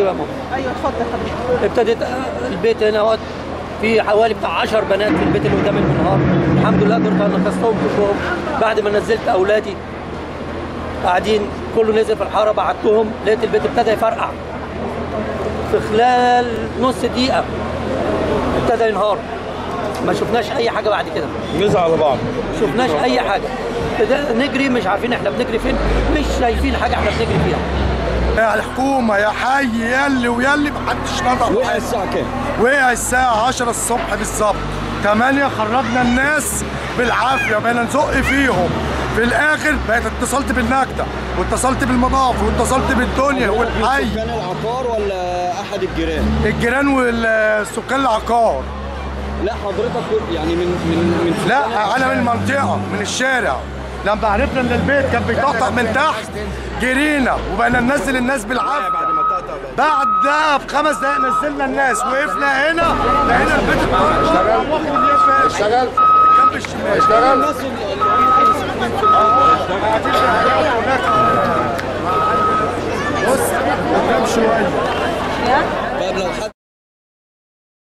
يا ماما ايوه اتفضل حضرتك ابتدت البيت هنا اهوت في حوالي بتاع 10 بنات في البيت اللي قدام المنهار الحمد لله قدرت انقذتهم كلهم بعد ما نزلت اولادي قاعدين كله نزل في الحاره بعتهم لقيت البيت ابتدى يفرقع في خلال نص دقيقه ابتدى ينهار ما شفناش اي حاجه بعد كده نزعل على بعض شفناش اي حاجه ابتدى نجري مش عارفين احنا بنجري فين مش شايفين حاجه احنا بنجري فيها يا الحكومة يا حي يلي ويلي محدش نطق وقع الساعة كام؟ وقع الساعة 10 الصبح بالظبط 8 خرجنا الناس بالعافية بقينا نزق فيهم في الآخر بقيت اتصلت بالنجدة واتصلت بالمضاف واتصلت بالدنيا والحي سكان العقار ولا أحد الجيران؟ الجيران والسكان العقار لا حضرتك كنت يعني من من من لا سكان انا من المنطقه من الشارع لما عرفنا ان البيت كان بيتقطع من تحت جرينا وبقينا ننزل الناس بالعافيه بعد ده بخمس دقايق نزلنا الناس وقفنا هنا لقينا البيت اشتغل واخد اليد اشتغل جنب الشمال اشتغل الناس اللي هم كانوا ساكنين في بص قدام شويه طيب لو حد